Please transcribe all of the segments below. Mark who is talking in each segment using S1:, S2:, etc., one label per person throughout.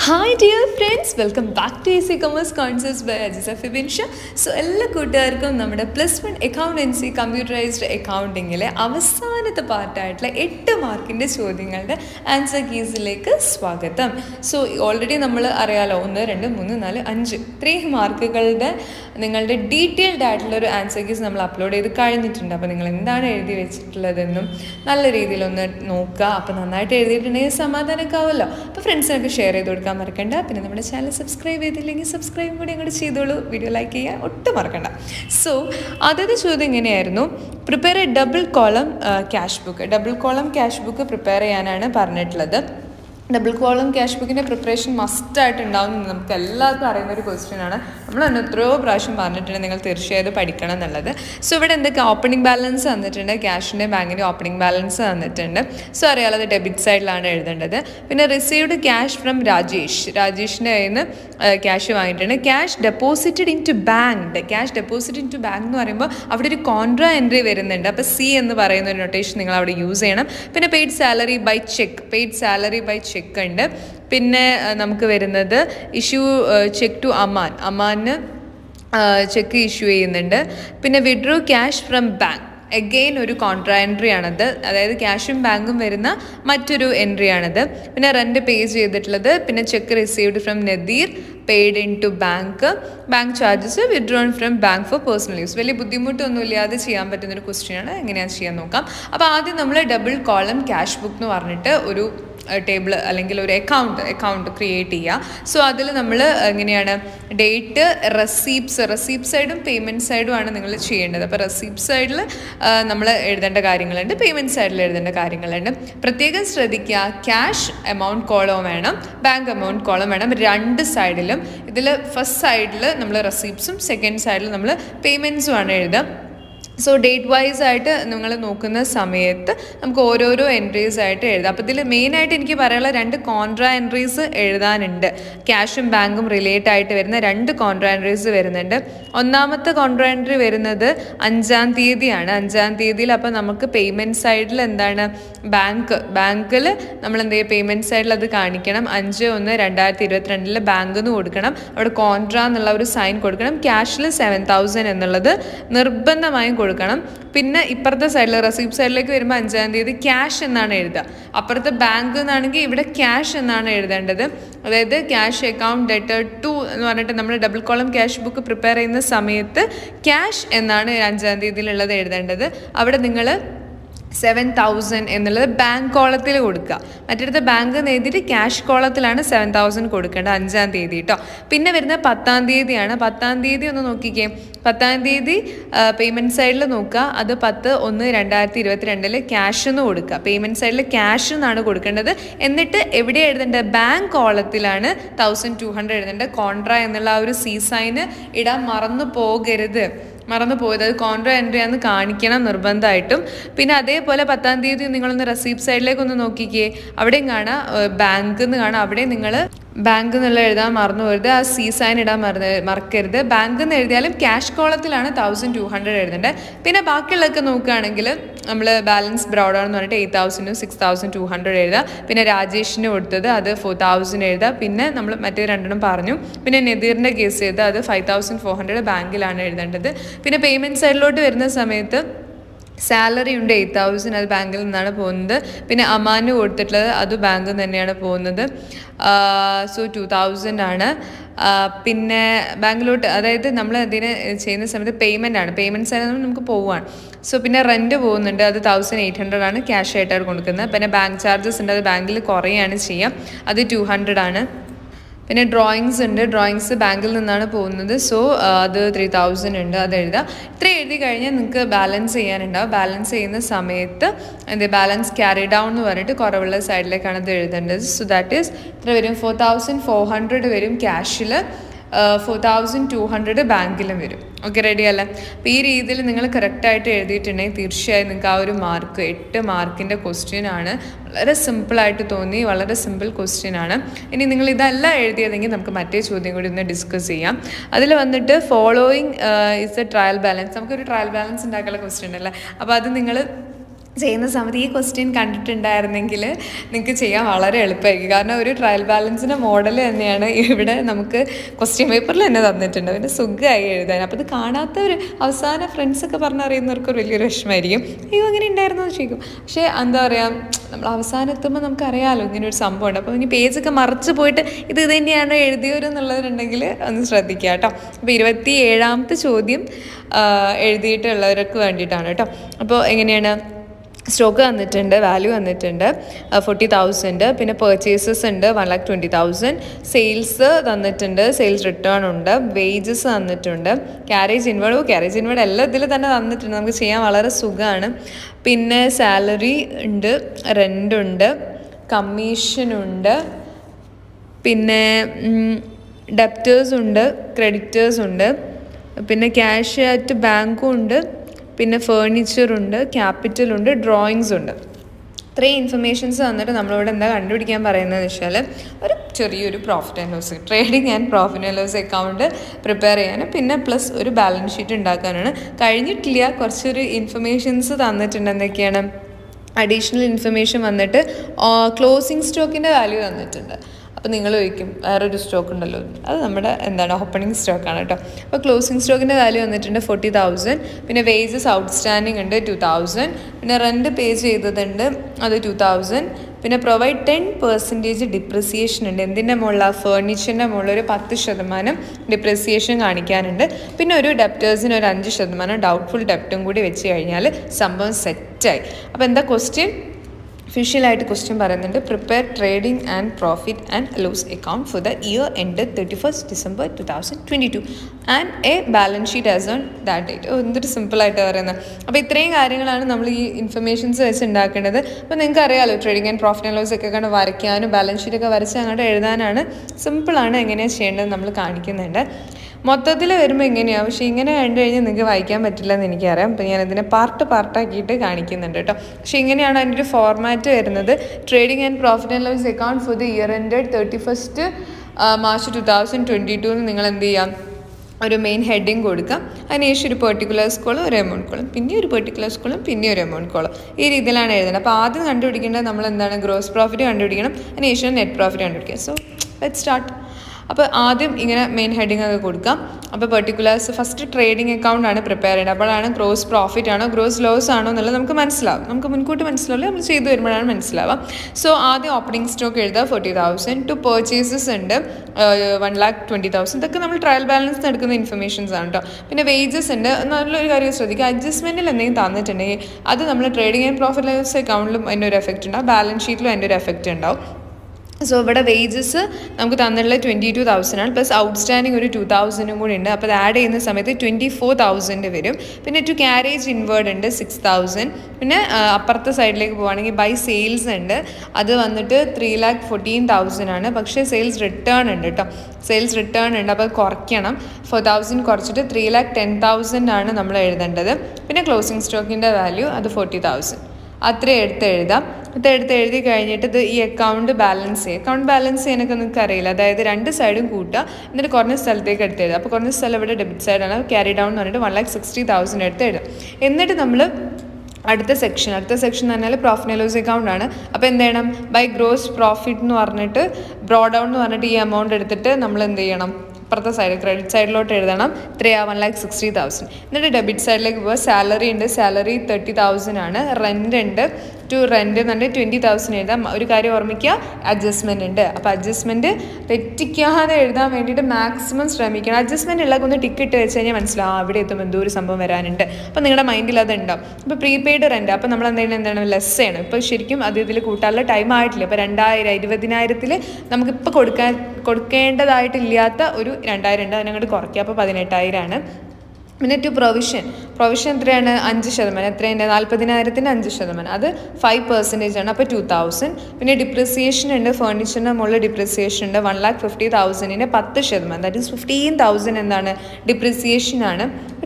S1: hi dear friends welcome back to A C commerce concepts by Ajisa Fibinsha so എല്ലാ കൂട്ടുകാർക്കും നമ്മുടെ plus one accountancy computerised അക്കൗണ്ടിങ്ങിലെ അവസാനത്തെ പാർട്ടായിട്ടുള്ള എട്ട് മാർക്കിൻ്റെ ചോദ്യങ്ങളുടെ ആൻസർ കീസിലേക്ക് സ്വാഗതം സോ ഓൾറെഡി നമ്മൾ അറിയാലോ ഒന്ന് രണ്ട് മൂന്ന് നാല് അഞ്ച് ഇത്രയും മാർക്കുകളുടെ നിങ്ങളുടെ ഡീറ്റെയിൽഡ് ആയിട്ടുള്ള ഒരു ആൻസർ കീസ് നമ്മൾ അപ്ലോഡ് ചെയ്ത് കഴിഞ്ഞിട്ടുണ്ട് അപ്പോൾ നിങ്ങൾ എന്താണ് എഴുതി വെച്ചിട്ടുള്ളതെന്നും നല്ല രീതിയിലൊന്ന് നോക്കുക അപ്പോൾ നന്നായിട്ട് എഴുതിയിട്ടുണ്ടെങ്കിൽ സമാധാനമൊക്കെ ആവുമല്ലോ അപ്പോൾ ഫ്രണ്ട്സിനൊക്കെ ഷെയർ ചെയ്ത് കൊടുക്കാൻ മറക്കണ്ട പിന്നെ നമ്മുടെ ചാനൽ സബ്സ്ക്രൈബ് ചെയ്തില്ലെങ്കിൽ സബ്സ്ക്രൈബ് കൂടി അങ്ങോട്ട് ചെയ്തോളൂ വീഡിയോ ലൈക്ക് ചെയ്യാൻ ഒട്ടും മറക്കണ്ട സോ ആദ്യത്തെ ചോദ്യം ഇങ്ങനെയായിരുന്നു prepare a double column cash book double column cash book prepare ചെയ്യാനാണ് പറഞ്ഞിട്ടുള്ളത് ഡബിൾ കോളം ക്യാഷ് ബുക്കിൻ്റെ പ്രിപ്പറേഷൻ മസ്റ്റായിട്ട് ഉണ്ടാവും എന്ന് നമുക്ക് എല്ലാവർക്കും അറിയുന്ന ഒരു ക്വസ്റ്റ്യൻ ആണ് നമ്മൾ തന്നെ എത്രയോ പ്രാവശ്യം പറഞ്ഞിട്ടുണ്ട് നിങ്ങൾ തീർച്ചയായും പഠിക്കണം എന്നുള്ളത് സോ ഇവിടെ എന്തൊക്കെ ഓപ്പണിംഗ് ബാലൻസ് തന്നിട്ടുണ്ട് ക്യാഷിൻ്റെ ബാങ്കിൻ്റെ ഓപ്പണിംഗ് ബാലൻസ് തന്നിട്ടുണ്ട് സോ അറിയാലോ അത് ഡെബിറ്റ് സൈഡിലാണ് എഴുതേണ്ടത് പിന്നെ റിസീവ്ഡ് ക്യാഷ് ഫ്രം രാജേഷ് രാജേഷിൻ്റെ കയ്യിൽ നിന്ന് ക്യാഷ് വാങ്ങിയിട്ടുണ്ട് cash deposited into bank cash deposit into bank എന്ന് പറയുമ്പോൾ അവിടെ ഒരു കോൺട്രാ എൻട്രി വരുന്നുണ്ട് അപ്പോൾ സി എന്ന് പറയുന്ന ഒരു നൊട്ടേഷൻ നിങ്ങൾ അവിടെ യൂസ് ചെയ്യണം പിന്നെ paid salary by cheque paid salary by cheque ഉണ്ട് പിന്നെ നമുക്ക് വരുന്നത് ഇഷ്യൂ ചെക്ക് ടു അമാൻ അമാന് ചെക്ക് ഇഷ്യൂ ചെയ്യുന്നുണ്ട് പിന്നെ withdraw cash from bank again ഒരു കോൺട്രാ എൻട്രി ആണത് അതായത് ക്യാഷും ബാങ്കും വരുന്ന മറ്റൊരു എൻട്രി ആണത് പിന്നെ റെൻ്റ് പേ ചെയ്തിട്ടുള്ളത് പിന്നെ cheque received from Nadeer paid into bank bank charges withdrawn from bank for personal use വലിയ ബുദ്ധിമുട്ടൊന്നും ഇല്ലാതെ ചെയ്യാൻ പറ്റുന്ന ഒരു ക്വസ്റ്റ്യൻ ആണ് എങ്ങനെയാണ് ചെയ്യാൻ നോക്കാം അപ്പോൾ ആദ്യം നമ്മൾ ഡബിൾ കോളം ക്യാഷ് ബുക്ക് എന്ന് പറഞ്ഞിട്ട് ഒരു ടേബിൾ അല്ലെങ്കിൽ ഒരു അക്കൗണ്ട് അക്കൗണ്ട് ക്രിയേറ്റ് ചെയ്യുക സോ അതിൽ നമ്മൾ എങ്ങനെയാണ് ഡേറ്റ് റെസീപ്റ്റ്സ് റെസീപ്റ്റ് സൈഡും പേയ്മെൻറ്റ് സൈഡും ആണ് നിങ്ങൾ ചെയ്യേണ്ടത് അപ്പോൾ റെസീപ്റ്റ് സൈഡിൽ നമ്മൾ എഴുതേണ്ട കാര്യങ്ങളുണ്ട് പേയ്മെൻറ്റ് സൈഡിൽ എഴുതേണ്ട കാര്യങ്ങളുണ്ട് പ്രത്യേകം ശ്രദ്ധിക്കുക ക്യാഷ് എമൗണ്ട് കോളം വേണം ബാങ്ക് എമൗണ്ട് കോളം വേണം രണ്ട് സൈഡിലും ഇതിൽ ഫസ്റ്റ് സൈഡിൽ നമ്മൾ റെസീപ്റ്റ്സും സെക്കൻഡ് സൈഡിൽ നമ്മൾ പേയ്മെൻറ്റ്സും ആണ് എഴുതുക സോ ഡേറ്റ് വൈസ് ആയിട്ട് നിങ്ങൾ നോക്കുന്ന സമയത്ത് നമുക്ക് ഓരോരോ എൻട്രീസ് ആയിട്ട് എഴുതാം അപ്പോൾ ഇതിൽ മെയിനായിട്ട് എനിക്ക് പറയാനുള്ള രണ്ട് കോൺട്രാ എൻട്രീസ് എഴുതാനുണ്ട് ക്യാഷും ബാങ്കും റിലേറ്റ് ആയിട്ട് വരുന്ന രണ്ട് കോൺട്രാ എൻട്രീസ് വരുന്നുണ്ട് ഒന്നാമത്തെ കോൺട്രാ എൻട്രി വരുന്നത് അഞ്ചാം തീയതിയാണ് അഞ്ചാം തീയതിയിൽ അപ്പോൾ നമുക്ക് പേയ്മെൻറ്റ് സൈഡിൽ എന്താണ് ബാങ്ക് ബാങ്കിൽ നമ്മൾ എന്ത് ചെയ്യുക പേയ്മെൻറ്റ് സൈഡിൽ അത് കാണിക്കണം അഞ്ച് ഒന്ന് രണ്ടായിരത്തി ഇരുപത്തിരണ്ടിൽ ബാങ്കിൽ നിന്ന് കൊടുക്കണം അവിടെ കോൺട്രാ എന്നുള്ള ഒരു സൈൻ കൊടുക്കണം ക്യാഷിൽ സെവൻ തൗസൻഡ് എന്നുള്ളത് നിർബന്ധമായും കൊടുക്കണം പിന്നെ ഇപ്പുറത്തെ സൈഡിൽ റെസീപ്റ്റ് സൈഡിലേക്ക് വരുമ്പോൾ അഞ്ചാം തീയതി ക്യാഷ് എന്നാണ് എഴുതുക അപ്പുറത്തെ ബാങ്ക് എന്നാണെങ്കിൽ ഇവിടെ ക്യാഷ് എന്നാണ് എഴുതേണ്ടത് അതായത് ക്യാഷ് അക്കൗണ്ട് ഡെറ്റർ ടു എന്ന് പറഞ്ഞിട്ട് നമ്മൾ double column cash book prepare ചെയ്യുന്ന സമയത്ത് ക്യാഷ് എന്നാണ് അഞ്ചാം തീയതിയിലുള്ളത് എഴുതേണ്ടത് അവിടെ നിങ്ങൾ സെവൻ തൗസൻഡ് എന്നുള്ളത് ബാങ്ക് കോളത്തിൽ കൊടുക്കുക മറ്റടുത്ത ബാങ്ക് എഴുതിയിട്ട് ക്യാഷ് കോളത്തിലാണ് സെവൻ തൗസൻഡ് കൊടുക്കേണ്ടത് അഞ്ചാം തീയതി കേട്ടോ പിന്നെ വരുന്ന പത്താം തീയതിയാണ് പത്താം തീയതി ഒന്ന് നോക്കിക്കേ പത്താം തീയതി പേയ്മെൻറ്റ് സൈഡിൽ നോക്കുക അത് പത്ത് ഒന്ന് രണ്ടായിരത്തി ഇരുപത്തി രണ്ടിൽ ക്യാഷ് എന്ന് കൊടുക്കുക പേയ്മെൻറ്റ് സൈഡിൽ ക്യാഷ് എന്നാണ് കൊടുക്കേണ്ടത് എന്നിട്ട് എവിടെ എഴുതേണ്ടത് ബാങ്ക് കോളത്തിലാണ് തൗസൻഡ് ടു ഹൺഡ്രഡ് എഴുതേണ്ടത് കോൺട്രാ എന്നുള്ള ആ ഒരു സി സൈന് ഇടാൻ മറന്നു പോകരുത് മറന്നു പോയത് അത് കോൺട്രാ എൻട്രി ആണെന്ന് കാണിക്കണം നിർബന്ധമായിട്ടും പിന്നെ അതേപോലെ പത്താം തീയതി നിങ്ങളൊന്ന് റെസീപ്റ്റ് സൈഡിലേക്ക് ഒന്ന് നോക്കിക്കേ അവിടെയും കാണാം ബാങ്ക് എന്ന് കാണാം അവിടെ നിങ്ങൾ ബാങ്ക് എന്നുള്ള എഴുതാൻ മറന്നു പോരുത് ആ സി സൈൻ ഇടാൻ മറന്ന് മറക്കരുത് ബാങ്ക് എന്ന് എഴുതിയാലും ക്യാഷ് കോളത്തിലാണ് തൗസൻഡ് ടു ഹൺഡ്രഡ് എഴുതേണ്ടത് പിന്നെ ബാക്കിയുള്ളതൊക്കെ നോക്കുകയാണെങ്കിൽ നമ്മൾ ബാലൻസ് ബ്രോഡ് എന്ന് പറഞ്ഞിട്ട് എയ്റ്റ് തൗസൻഡും സിക്സ് തൗസൻഡ് ടു ഹൺഡ്രഡ് എഴുതുക പിന്നെ രാജേഷിന് കൊടുത്തത് അത് ഫോർ തൗസൻഡ് എഴുതുക പിന്നെ നമ്മൾ മറ്റേ രണ്ടെണ്ണം പറഞ്ഞു പിന്നെ നദീറിൻ്റെ കേസ് ചെയ്ത് അത് ഫൈവ് തൗസൻഡ് ഫോർ ഹൺഡ്രഡ് ബാങ്കിലാണ് എഴുതേണ്ടത് പിന്നെ പേയ്മെൻറ്റ് സൈഡിലോട്ട് വരുന്ന സമയത്ത് സാലറി ഉണ്ട് എയ്റ്റ് തൗസൻഡ് അത് ബാങ്കിൽ നിന്നാണ് പോകുന്നത് പിന്നെ അമാന് കൊടുത്തിട്ടുള്ളത് അത് ബാങ്കിൽ തന്നെയാണ് പോകുന്നത് സോ ടു തൗസൻഡ് ആണ് പിന്നെ ബാങ്കിലോട്ട് അതായത് നമ്മൾ അതിന് ചെയ്യുന്ന സമയത്ത് പേയ്മെൻ്റ് ആണ് പേയ്മെൻറ്റ് സൈഡിൽ നമുക്ക് പോവുകയാണ് സോ പിന്നെ റെൻറ്റ് പോകുന്നുണ്ട് അത് തൗസൻഡ് എയ്റ്റ് ഹൺഡ്രഡ് ആണ് ക്യാഷ് ആയിട്ടാണ് കൊടുക്കുന്നത് പിന്നെ ബാങ്ക് ചാർജസ് ഉണ്ട് അത് ബാങ്കിൽ കുറയാണ് ചെയ്യുക അത് ടു ഹൺഡ്രഡ് ആണ് പിന്നെ ഡ്രോയിങ്സ് ഉണ്ട് ഡ്രോയിങ്സ് ബാങ്കിൽ നിന്നാണ് പോകുന്നത് സോ അത് ത്രീ തൗസൻഡ് ഉണ്ട് അത് എഴുതുക ഇത്ര എഴുതി കഴിഞ്ഞാൽ നിങ്ങൾക്ക് ബാലൻസ് ചെയ്യാനുണ്ടാവും ബാലൻസ് ചെയ്യുന്ന സമയത്ത് എന്ത് ബാലൻസ് ക്യാരി ഡൗൺ എന്ന് പറഞ്ഞിട്ട് കുറവുള്ള സൈഡിലേക്കാണ് ഇത് എഴുതേണ്ടത് സോ ദാറ്റ് ഈസ് ഇത്ര വരും ഫോർ തൗസൻഡ് ഫോർ ഹൺഡ്രഡ് വരും ക്യാഷിൽ ഫോർ തൗസൻഡ് ടു ഹൺഡ്രഡ് ബാങ്കിലും വരും ഓക്കെ റെഡി അല്ലേ അപ്പോൾ ഈ രീതിയിൽ നിങ്ങൾ കറക്റ്റായിട്ട് എഴുതിയിട്ടുണ്ടെങ്കിൽ തീർച്ചയായും നിങ്ങൾക്ക് ആ ഒരു മാർക്ക് എട്ട് മാർക്കിൻ്റെ ക്വസ്റ്റ്യൻ ആണ് വളരെ സിമ്പിളായിട്ട് തോന്നി വളരെ സിമ്പിൾ ക്വസ്റ്റ്യൻ ആണ് ഇനി നിങ്ങൾ ഇതല്ല എഴുതിയതെങ്കിൽ നമുക്ക് മറ്റേ ചോദ്യം കൂടി ഒന്ന് ഡിസ്കസ് ചെയ്യാം അതിൽ വന്നിട്ട് following is a trial balance നമുക്കൊരു ട്രയൽ ബാലൻസ് ഉണ്ടാക്കാനുള്ള ക്വസ്റ്റ്യൻ അല്ലേ അപ്പോൾ അത് നിങ്ങൾ ചെയ്യുന്ന സമയത്ത് ഈ ക്വസ്റ്റ്യൻ കണ്ടിട്ടുണ്ടായിരുന്നെങ്കിൽ നിങ്ങൾക്ക് ചെയ്യാൻ വളരെ എളുപ്പമായിരിക്കും കാരണം ഒരു ട്രയൽ ബാലൻസിൻ്റെ മോഡൽ തന്നെയാണ് ഇവിടെ നമുക്ക് ക്വസ്റ്റ്യൻ പേപ്പറിൽ തന്നെ തന്നിട്ടുണ്ട് പിന്നെ സുഖമായി എഴുതാൻ അപ്പോൾ ഇത് കാണാത്തവർ അവസാന ഫ്രണ്ട്സൊക്കെ പറഞ്ഞറിയുന്നവർക്ക് ഒരു വലിയൊരു വിഷമമായിരിക്കും അയ്യോ അങ്ങനെ ഉണ്ടായിരുന്നു എന്ന് ചോദിക്കും പക്ഷേ എന്താ പറയുക നമ്മൾ അവസാനം എത്തുമ്പോൾ നമുക്കറിയാമല്ലോ ഇങ്ങനെ ഒരു സംഭവം ഉണ്ട് അപ്പോൾ ഇനി പേജൊക്കെ മറിച്ച് പോയിട്ട് ഇത് ഇത് തന്നെയാണോ എഴുതിയവരെന്നുള്ളവരുണ്ടെങ്കിൽ ഒന്ന് ശ്രദ്ധിക്കുക കേട്ടോ അപ്പോൾ ഇരുപത്തി ഏഴാമത്തെ ചോദ്യം ആ, എഴുതിയിട്ടുള്ളവർക്ക് വേണ്ടിയിട്ടാണ് കേട്ടോ അപ്പോൾ എങ്ങനെയാണ് സ്റ്റോക്ക് തന്നിട്ടുണ്ട് വാല്യൂ തന്നിട്ടുണ്ട് ഫോർട്ടി തൗസൻഡ് പിന്നെ പർച്ചേസസ് ഉണ്ട് one lakh twenty thousand sales തന്നിട്ടുണ്ട് സെയിൽസ് റിട്ടേൺ ഉണ്ട് വേജസ് തന്നിട്ടുണ്ട് ക്യാരേജ് ഇൻവേർഡ് ക്യാരേജ് ഇൻവേർഡ് എല്ലാം ഇതിൽ തന്നെ തന്നിട്ടുണ്ട് നമുക്ക് ചെയ്യാൻ വളരെ സുഖമാണ് പിന്നെ സാലറി ഉണ്ട് റെൻ്റ് ഉണ്ട് കമ്മീഷനുണ്ട് പിന്നെ ഡെപ്റ്റേഴ്സ് ഉണ്ട് ക്രെഡിറ്റേഴ്സ് ഉണ്ട് പിന്നെ ക്യാഷ് ആറ്റ് ബാങ്കും ഉണ്ട് പിന്നെ ഫേർണിച്ചർ ഉണ്ട് ക്യാപിറ്റൽ ഉണ്ട് ഡ്രോയിങ്സ് ഉണ്ട് ഇത്രയും ഇൻഫർമേഷൻസ് തന്നിട്ട് നമ്മളിവിടെ എന്താ കണ്ടുപിടിക്കാൻ പറയുന്നത് വെച്ചാൽ ഒരു ചെറിയൊരു profit and loss trading and profit and loss account prepare ചെയ്യാനും പിന്നെ പ്ലസ് ഒരു ബാലൻസ് ഷീറ്റ് ഉണ്ടാക്കാനാണ് കഴിഞ്ഞിട്ടില്ല കുറച്ചൊരു ഇൻഫർമേഷൻസ് തന്നിട്ടുണ്ട് എന്തൊക്കെയാണ് അഡീഷണൽ ഇൻഫർമേഷൻ വന്നിട്ട് ക്ലോസിംഗ് സ്റ്റോക്കിൻ്റെ വാല്യൂ തന്നിട്ടുണ്ട് അപ്പോൾ നിങ്ങൾ ചോദിക്കും വേറൊരു സ്റ്റോക്ക് ഉണ്ടല്ലോ അത് നമ്മുടെ എന്താണ് ഓപ്പണിംഗ് സ്റ്റോക്കാണ് കേട്ടോ അപ്പോൾ ക്ലോസിംഗ് സ്റ്റോക്കിൻ്റെ വാല്യൂ വന്നിട്ടുണ്ട് ഫോർട്ടി തൗസൻഡ് പിന്നെ വേജസ് ഔട്ട്സ്റ്റാൻഡിങ് ഉണ്ട് ടു തൗസൻഡ് പിന്നെ റെൻറ്റ് പേ ചെയ്തതുണ്ട് അത് ടു തൗസൻഡ് പിന്നെ പ്രൊവൈഡ് ടെൻ പെർസെൻറ്റേജ് ഡിപ്രിസിയേഷൻ ഉണ്ട് എന്തിൻ്റെ മുകളിൽ ഫേർണിച്ചറിൻ്റെ മുകളിൽ ഒരു പത്ത് ശതമാനം ഡിപ്രിസിയേഷൻ കാണിക്കാനുണ്ട് പിന്നെ ഒരു ഡെപ്റ്റേഴ്സിന് ഒരു അഞ്ച് ശതമാനം ഡൗട്ട്ഫുൾ ഡെപ്റ്റും കൂടി വെച്ച് കഴിഞ്ഞാൽ സംഭവം സെറ്റായി അപ്പോൾ എന്താ ക്വസ്റ്റ്യൻ ഒഫീഷ്യലായിട്ട് ക്വസ്റ്റ്യൻ പറയുന്നുണ്ട് prepare trading and profit and loss account for the year end thirty first December two thousand twenty two and a balance sheet as on that date ഓ എന്തൊരു സിമ്പിളായിട്ട് പറയുന്നത് അപ്പോൾ ഇത്രയും കാര്യങ്ങളാണ് നമ്മൾ ഈ ഇൻഫർമേഷൻസ് വെച്ച് ഉണ്ടാക്കേണ്ടത് അപ്പോൾ നിങ്ങൾക്ക് അറിയാമല്ലോ trading and profit and loss ഒക്കെ കണ്ട് വരയ്ക്കാനും ബാലൻസ് ഷീറ്റൊക്കെ വരച്ച് അങ്ങോട്ട് എഴുതാനാണ് സിമ്പിളാണ് എങ്ങനെയാണ് ചെയ്യേണ്ടത് നമ്മൾ കാണിക്കുന്നുണ്ട് മൊത്തത്തിൽ വരുമ്പോൾ എങ്ങനെയാണ് പക്ഷേ ഇങ്ങനെ കണ്ടു കഴിഞ്ഞാൽ നിങ്ങൾക്ക് വായിക്കാൻ പറ്റില്ല എന്ന് എനിക്കറിയാം അപ്പോൾ ഞാനതിനെ പാർട്ട് പാർട്ടാക്കിയിട്ട് കാണിക്കുന്നുണ്ട് കേട്ടോ പക്ഷേ ഇങ്ങനെയാണ് അതിൻ്റെ ഒരു ഫോർമാറ്റ് വരുന്നത് trading and profit and loss account for the year end thirty first March two thousand twenty ടൂന്ന് നിങ്ങൾ എന്ത് ചെയ്യാം ഒരു മെയിൻ ഹെഡിങ് കൊടുക്കാം അതിനുശേഷം ഒരു പെർട്ടിക്കുലർ സ്കൂളും ഒരു എമൗണ്ട് കോളും പിന്നെ ഒരു പെർട്ടിക്കുലർ സ്കൂളും പിന്നെ ഒരു എമൗണ്ട് കോളും ഈ രീതിയിലാണ് എഴുതുന്നത് അപ്പോൾ ആദ്യം കണ്ടുപിടിക്കേണ്ടത് നമ്മൾ എന്താണ് ഗ്രോസ് പ്രോഫിറ്റ് കണ്ടുപിടിക്കണം അതിനുശേഷം നെറ്റ് പ്രോഫിറ്റ് കണ്ടുപിടിക്കുക സോ ലെറ്റ് സ്റ്റാർട്ട് അപ്പോൾ ആദ്യം ഇങ്ങനെ മെയിൻ ഹെഡിങ് ഒക്കെ കൊടുക്കാം അപ്പോൾ പെർട്ടിക്കുലേഴ്സ് ഫസ്റ്റ് ട്രേഡിംഗ് അക്കൗണ്ട് ആണ് പ്രിപ്പയർ ചെയ്യുന്നത് അപ്പോഴാണ് ഗ്രോസ് പ്രോഫിറ്റ് ആണോ ഗ്രോസ് ലോസ് ആണോ എന്നുള്ളത് നമുക്ക് മനസ്സിലാവും നമുക്ക് മുൻകൂട്ടി മനസ്സിലാവില്ല നമ്മൾ ചെയ്തു വരുമ്പോഴാണ് മനസ്സിലാവുക സോ ആദ്യം ഓപ്പണിംഗ് സ്റ്റോക്ക് എഴുതുക ഫോർട്ടി തൗസൻഡ് ടു പർച്ചേസസ് ഉണ്ട് വൺ ലാക്ക് ട്വൻറ്റി തൗസൻഡ് ഇതൊക്കെ നമ്മൾ ട്രയൽ ബാലൻസ് എടുക്കുന്ന ഇൻഫർമേഷൻസ് ആണ് കേട്ടോ പിന്നെ വേജസ് ഉണ്ട് നല്ലൊരു കാര്യം ശ്രദ്ധിക്കുക അഡ്ജസ്റ്റ്മെൻറ്റിൽ എന്തെങ്കിലും തന്നിട്ടുണ്ടെങ്കിൽ അത് നമ്മൾ ട്രേഡിംഗ് ആൻഡ് പ്രോഫിറ്റ് ലോസ് അക്കൗണ്ടിലും അതിൻ്റെ ഒരു എഫക്റ്റ് ഉണ്ടാവും ബാലൻസ് ഷീറ്റിലും അതിൻ്റെ ഒരു എഫക്റ്റ് ഉണ്ടാവും സോ ഇവിടെ വേജസ് നമുക്ക് തന്നിട്ടുള്ള ട്വൻറ്റി ടു തൗസൻഡ് ആണ് പ്ലസ് ഔട്ട്സ്റ്റാൻഡിങ് ഒരു ടു തൗസൻഡും കൂടി ഉണ്ട് അപ്പോൾ അത് ആഡ് ചെയ്യുന്ന സമയത്ത് ട്വൻറ്റി ഫോർ തൗസൻഡ് വരും പിന്നെ ടു ക്യാരേജ് ഇൻവേർഡ് ഉണ്ട് സിക്സ് തൗസൻഡ് പിന്നെ ആ, അപ്പുറത്തെ സൈഡിലേക്ക് പോവുകയാണെങ്കിൽ ബൈ സെയിൽസ് ഉണ്ട് അത് വന്നിട്ട് ത്രീ ലാക്ക് ഫോർട്ടീൻ തൗസൻഡ് ആണ് പക്ഷേ സെയിൽസ് റിട്ടേൺ ഉണ്ട് കേട്ടോ സെയിൽസ് റിട്ടേൺ ഉണ്ട് അപ്പോൾ അത് കുറയ്ക്കണം ഫോർ തൗസൻഡ് കുറച്ചിട്ട് ത്രീ ലാക്ക് ടെൻ തൗസൻഡ് ആണ് നമ്മൾ എഴുതേണ്ടത് പിന്നെ ക്ലോസിംഗ് സ്റ്റോക്കിൻ്റെ വാല്യൂ അത് ഫോർട്ടി തൗസൻഡ് അത്രയും എടുത്ത് എഴുതാം ഇത് എടുത്ത് എഴുതി കഴിഞ്ഞിട്ട് ഇത് ഈ അക്കൗണ്ട് ബാലൻസ് ചെയ്യുക അക്കൗണ്ട് ബാലൻസ് ചെയ്യാനൊക്കെ നിങ്ങൾക്ക് അറിയില്ല അതായത് രണ്ട് സൈഡും കൂട്ടുക എന്നിട്ട് കുറഞ്ഞ സ്ഥലത്തേക്ക് എടുത്ത് എഴുതുക അപ്പോൾ കുറഞ്ഞ സ്ഥലം ഇവിടെ ഡെബിറ്റ് സൈഡാണ് ക്യാരി ഡൗൺ എന്ന് പറഞ്ഞിട്ട് വൺ ലാക്ക് സിക്സ്റ്റി തൗസൻഡ് എടുത്ത് എഴുതാം എന്നിട്ട് നമ്മൾ അടുത്ത സെക്ഷൻ അടുത്ത സെക്ഷൻ എന്ന് പറഞ്ഞാൽ പ്രോഫിറ്റ് ലോസ് അക്കൗണ്ട് ആണ് അപ്പോൾ എന്ത് ചെയ്യണം ബൈ ഗ്രോസ് പ്രോഫിറ്റ് എന്ന് പറഞ്ഞിട്ട് ബ്രോ ഡൗൺ എന്ന് പറഞ്ഞിട്ട് ഈ എമൗണ്ട് എടുത്തിട്ട് നമ്മൾ എന്ത് ചെയ്യണം അപ്പുറത്തെ സൈഡ് ക്രെഡിറ്റ് സൈഡിലോട്ട് എഴുതണം three one lakh sixty thousand എന്നിട്ട് ഡെബിറ്റ് സൈഡിലേക്ക് പോകുക സാലറി ഉണ്ട് സാലറി തേർട്ടി തൗസൻഡ് ആണ് റെൻ്റ് ഉണ്ട് ടു റെൻ്റ് എന്ന് പറഞ്ഞിട്ട് ട്വൻറ്റി തൗസൻഡ് എഴുതാം ഒരു കാര്യം ഓർമ്മിക്കുക അഡ്ജസ്റ്റ്മെൻ്റ് ഉണ്ട് അപ്പോൾ അഡ്ജസ്റ്റ്മെൻറ്റ് തെറ്റിക്കാതെ എഴുതാൻ വേണ്ടിയിട്ട് മാക്സിമം ശ്രമിക്കണം അഡ്ജസ്റ്റ്മെൻറ്റ് ഉള്ള ഒന്ന് ടിക്ക് ഇട്ട് വെച്ച് കഴിഞ്ഞാൽ മനസ്സിലാവും ആ, ഇവിടെ എത്തുമ്പോൾ എന്തോ ഒരു സംഭവം വരാനുണ്ട് അപ്പോൾ നിങ്ങളുടെ മൈൻഡിൽ അത് ഉണ്ടാവും അപ്പോൾ പ്രീപെയ്ഡ് റെൻ്റ് അപ്പോൾ നമ്മൾ എന്തെങ്കിലും എന്താണ് ലെസ് ചെയ്യണം ഇപ്പോൾ ശരിക്കും അത് ഇതിൽ കൂട്ടാനുള്ള ടൈം ആയിട്ടില്ല ഇപ്പോൾ രണ്ടായിരം ഇരുപതിനായിരത്തിൽ നമുക്കിപ്പോൾ കൊടുക്കാൻ കൊടുക്കേണ്ടതായിട്ടില്ലാത്ത ഒരു രണ്ടായിരം ഉണ്ട് അതിനങ്ങോട്ട് കുറയ്ക്കുക അപ്പോൾ പതിനെട്ടായിരമാണ് പിന്നെ ടു പ്രൊവിഷൻ പ്രൊവിഷൻ എത്രയാണ് അഞ്ച് ശതമാനം എത്രയുണ്ട് നാൽപ്പതിനായിരത്തിന് അഞ്ച് ശതമാനം അത് ഫൈവ് പെർസെൻറ്റേജ് ആണ് അപ്പോൾ ടു തൗസൻഡ് പിന്നെ ഡിപ്രിസിയേഷൻ ഉണ്ട് ഫേർണിച്ചറിൻ്റെ മുകളിൽ ഡിപ്രിസിയേഷൻ ഉണ്ട് വൺ ലാക്ക് ഫിഫ്റ്റി തൗസൻഡിൻ്റെ പത്ത് ശതമാനം ദാറ്റ് ഈസ് ഫിഫ്റ്റീൻ തൗസൻഡ് എന്താണ് ഡിപ്രിസിയേഷൻ ആണ്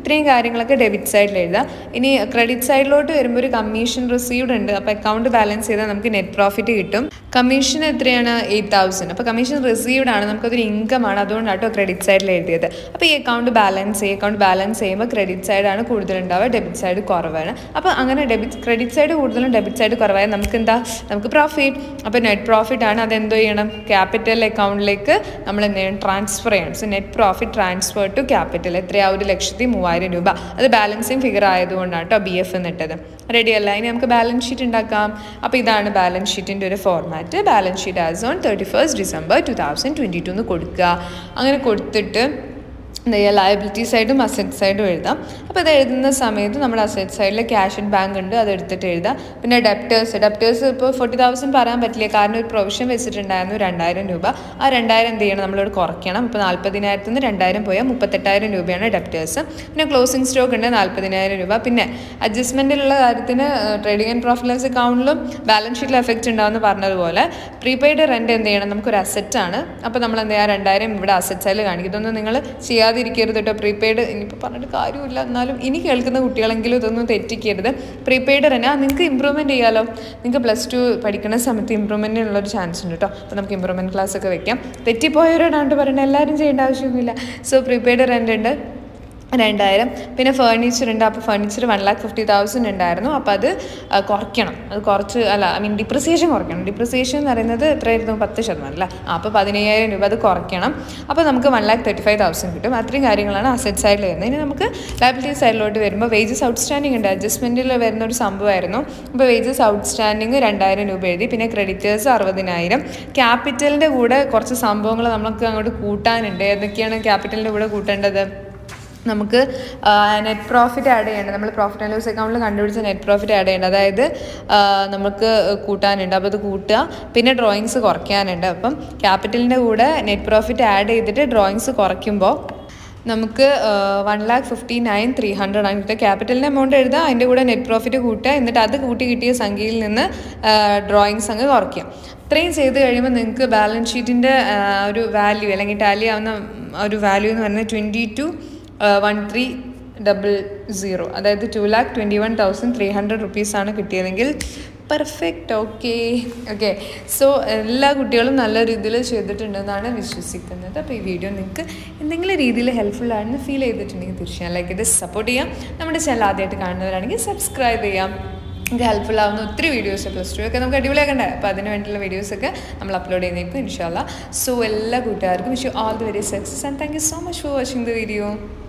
S1: ഇത്രയും കാര്യങ്ങളൊക്കെ ഡെബിറ്റ് സൈഡിൽ എഴുതാം ഇനി ക്രെഡിറ്റ് സൈഡിലോട്ട് വരുമ്പോൾ ഒരു കമ്മീഷൻ റിസീവ്ഡ് ഉണ്ട് അപ്പോൾ അക്കൗണ്ട് ബാലൻസ് ചെയ്താൽ നമുക്ക് നെറ്റ് പ്രോഫിറ്റ് കിട്ടും കമ്മീഷൻ എത്രയാണ് എയ്റ്റ് തൗസൻഡ് അപ്പോൾ കമ്മീഷൻ റിസീവ്ഡ് ആണ് നമുക്കതൊരു ഇൻകം ആണ് അതുകൊണ്ടാട്ടോ ക്രെഡിറ്റ് സൈഡിൽ എഴുതിയത് അപ്പോൾ ഈ അക്കൗണ്ട് ബാലൻസ് ചെയ്യും അക്കൗണ്ട് ബാലൻസ് ചെയ്യുമ്പോൾ ക്രെഡിറ്റ് സൈഡാണ് കൂടുതലുണ്ടാവുക ഡെബിറ്റ് സൈഡ് കുറവാണ് അപ്പോൾ അങ്ങനെ ഡെബിറ്റ് ക്രെഡിറ്റ് സൈഡ് കൂടുതലും ഡെബിറ്റ് സൈഡ് കുറവായ നമുക്ക് എന്താ നമുക്ക് പ്രോഫിറ്റ് അപ്പോൾ നെറ്റ് പ്രോഫിറ്റ് ആണ് അതെന്തോ ചെയ്യണം ക്യാപിറ്റൽ അക്കൗണ്ടിലേക്ക് നമ്മൾ എന്ത് ചെയ്യണം ട്രാൻസ്ഫർ ചെയ്യണം so net profit transfer to capital എത്രയാ ഒരു ലക്ഷത്തി മൂവായിരം രൂപ അത് ബാലൻസിങ് ഫിഗർ ആയതുകൊണ്ടാണ് കേട്ടോ ബി എഫ് എന്നിട്ടത് റെഡി അല്ല ഇനി നമുക്ക് ബാലൻസ് ഷീറ്റ് ഉണ്ടാക്കാം അപ്പോൾ ഇതാണ് ബാലൻസ് ഷീറ്റിൻ്റെ ഒരു format balance sheet as on thirty first December two thousand twenty two എന്ന് കൊടുക്കുക അങ്ങനെ കൊടുത്തിട്ട് എന്താ ചെയ്യുക ലയബിലിറ്റി സൈഡും അസറ്റ് സൈഡും എഴുതാം അപ്പോൾ അത് എഴുതുന്ന സമയത്ത് നമ്മുടെ അസറ്റ് സൈഡിൽ ക്യാഷ് ആൻഡ് ബാങ്ക് ഉണ്ട് അത് എടുത്തിട്ട് എഴുതാം പിന്നെ ഡെപ്റ്റേഴ്സ് ഡെപ്റ്റേഴ്സ് ഇപ്പോൾ ഫോർട്ടി തൗസൻഡ് പറയാൻ പറ്റില്ല കാരണം ഒരു പ്രൊവിഷൻ വെച്ചിട്ടുണ്ടായിരുന്നു രണ്ടായിരം രൂപ ആ രണ്ടായിരം എന്ത് ചെയ്യണം നമ്മളോട് കുറയ്ക്കണം ഇപ്പോൾ നാൽപ്പതിനായിരത്തിൽ നിന്ന് രണ്ടായിരം പോയാൽ മുപ്പത്തെട്ടായിരം രൂപയാണ് ഡെപ്റ്റേഴ്സ് പിന്നെ ക്ലോസിംഗ് സ്റ്റോക്ക് ഉണ്ട് നാൽപ്പതിനായിരം രൂപ പിന്നെ അഡ്ജസ്റ്റ്മെൻറ്റിലുള്ള കാര്യത്തിന് ട്രേഡിംഗ് ആൻഡ് പ്രോഫിറ്റ് ലോസ് അക്കൗണ്ടിലും ബാലൻസ് ഷീറ്റിൽ എഫക്റ്റ് ഉണ്ടാവുമെന്ന് പറഞ്ഞതുപോലെ പ്രീപെയ്ഡ് റെൻറ്റ് എന്ത് ചെയ്യണം നമുക്കൊരു അസറ്റാണ് അപ്പോൾ നമ്മൾ എന്ത് ചെയ്യുക രണ്ടായിരം ഇവിടെ അസറ്റ് സൈഡിൽ കാണിക്കും ഇതൊന്നും നിങ്ങൾ ചെയ്യാതിരിക്കരുത് കേട്ടോ പ്രീപെയ്ഡ് ഇനിയിപ്പോൾ പറഞ്ഞിട്ട് കാര്യമില്ല എന്നാലും ഇനി കേൾക്കുന്ന കുട്ടികളെങ്കിലും ഇതൊന്നും തെറ്റിക്കരുത് പ്രീപെയ്ഡ് റെൻറ്റ് ആ നിങ്ങൾക്ക് ഇമ്പ്രൂവ്മെൻറ്റ് ചെയ്യാമല്ലോ നിങ്ങൾക്ക് പ്ലസ് ടു പഠിക്കുന്ന സമയത്ത് ഇമ്പ്രൂവ്മെൻറ്റിനുള്ളൊരു ചാൻസ് ഉണ്ട് കേട്ടോ അപ്പോൾ നമുക്ക് ഇമ്പ്രൂവ്മെൻറ്റ് ക്ലാസ് ഒക്കെ വെക്കാം തെറ്റിപ്പോയവരോടാണ്ട് പറയുന്നത് എല്ലാവരും ചെയ്യേണ്ട ആവശ്യമൊന്നുമില്ല സോ പ്രീപെയ്ഡ് റെൻ്റ് ഉണ്ട് രണ്ടായിരം പിന്നെ ഫേർണിച്ചർ ഉണ്ട് അപ്പോൾ furniture one lakh fifty thousand ഉണ്ടായിരുന്നു അപ്പോൾ അത് ആ, കുറയ്ക്കണം അത് കുറച്ച് അല്ല ഐ മീൻ ഡിപ്രിസിയേഷൻ കുറയ്ക്കണം ഡിപ്രിസിയേഷൻ എന്ന് പറയുന്നത് എത്രയായിരുന്നു പത്ത് ശതമാനം അല്ല ആ അപ്പോൾ പതിനയ്യായിരം രൂപ അത് കുറയ്ക്കണം അപ്പോൾ നമുക്ക് one lakh thirty five thousand കിട്ടും അത്രയും കാര്യങ്ങളാണ് അസറ്റ് സൈഡിൽ വരുന്നത് ഇനി നമുക്ക് ലയബിലിറ്റി സൈഡിലോട്ട് വരുമ്പോൾ വേജസ് ഔട്ട്സ്റ്റാൻഡിംഗ് ഉണ്ട് അഡ്ജസ്റ്റ്മെൻറ്റിൽ വരുന്ന ഒരു സംഭവമായിരുന്നു അപ്പോൾ വേജസ് ഔട്ട്സ്റ്റാൻഡിങ് രണ്ടായിരം രൂപ എഴുതി പിന്നെ ക്രെഡിറ്റേഴ്സ് അറുപതിനായിരം ക്യാപിറ്റലിൻ്റെ കൂടെ കുറച്ച് സംഭവങ്ങൾ നമുക്ക് അങ്ങോട്ട് കൂട്ടാനുണ്ട് ഏതൊക്കെയാണ് ക്യാപിറ്റലിൻ്റെ കൂടെ കൂട്ടേണ്ടത് നമുക്ക് നെറ്റ് പ്രോഫിറ്റ് ആഡ് ചെയ്യേണ്ടത് നമ്മൾ പ്രോഫിറ്റ് ആൻഡ് ലോസ് അക്കൗണ്ടിൽ കണ്ടുപിടിച്ച നെറ്റ് പ്രോഫിറ്റ് ആഡ് ചെയ്യേണ്ടത് അതായത് ആ, നമുക്ക് കൂട്ടാനുണ്ട് അപ്പോൾ അത് കൂട്ടുക പിന്നെ ഡ്രോയിങ്സ് കുറയ്ക്കാനുണ്ട് അപ്പം ക്യാപിറ്റലിൻ്റെ കൂടെ നെറ്റ് പ്രോഫിറ്റ് ആഡ് ചെയ്തിട്ട് ഡ്രോയിങ്സ് കുറയ്ക്കുമ്പോൾ നമുക്ക് one lakh fifty nine three hundred ആണ് കിട്ടുക ക്യാപിറ്റലിൻ്റെ എമൗണ്ട് എഴുതുക അതിൻ്റെ കൂടെ നെറ്റ് പ്രോഫിറ്റ് കൂട്ടുക എന്നിട്ട് അത് കൂട്ടി കിട്ടിയ സംഖ്യയിൽ നിന്ന് ഡ്രോയിങ്സ് അങ്ങ് കുറയ്ക്കുക ഇത്രയും ചെയ്ത് കഴിയുമ്പോൾ നിങ്ങൾക്ക് ബാലൻസ് ഷീറ്റിൻ്റെ ഒരു വാല്യൂ അല്ലെങ്കിൽ ടാലി ആവുന്ന ഒരു വാല്യൂ എന്ന് പറയുന്നത് twenty two one three double zero അതായത് two lakh twenty one thousand three hundred റുപ്പീസാണ് കിട്ടിയതെങ്കിൽ പെർഫെക്റ്റ് ഓക്കെ ഓക്കെ സോ എല്ലാ കുട്ടികളും നല്ല രീതിയിൽ ചെയ്തിട്ടുണ്ടെന്നാണ് വിശ്വസിക്കുന്നത് അപ്പോൾ ഈ വീഡിയോ നിങ്ങൾക്ക് എന്തെങ്കിലും രീതിയിൽ ഹെൽപ്ഫുൾ ആണെന്ന് ഫീൽ ചെയ്തിട്ടുണ്ടെങ്കിൽ തീർച്ചയായും ലൈക്ക് ഇത് സപ്പോർട്ട് ചെയ്യാം നമ്മുടെ ചാനൽ ആദ്യമായിട്ട് കാണുന്നവരാണെങ്കിൽ സബ്സ്ക്രൈബ് ചെയ്യാം നിങ്ങൾക്ക് ഹെൽപ്ഫുൾ ആവുന്ന ഒത്തിരി വീഡിയോസ് പ്ലസ് ടു ഒക്കെ നമുക്ക് അടിപൊളിയാക്കണ്ടേ അപ്പോൾ അതിന് വേണ്ടിയുള്ള വീഡിയോസൊക്കെ നമ്മൾ അപ്ലോഡ് ചെയ്യുന്നേക്കും ഇൻഷാല്ല സോ എല്ലാ കൂട്ടുകാർക്കും wish you all the very success and thank you so much for watching the video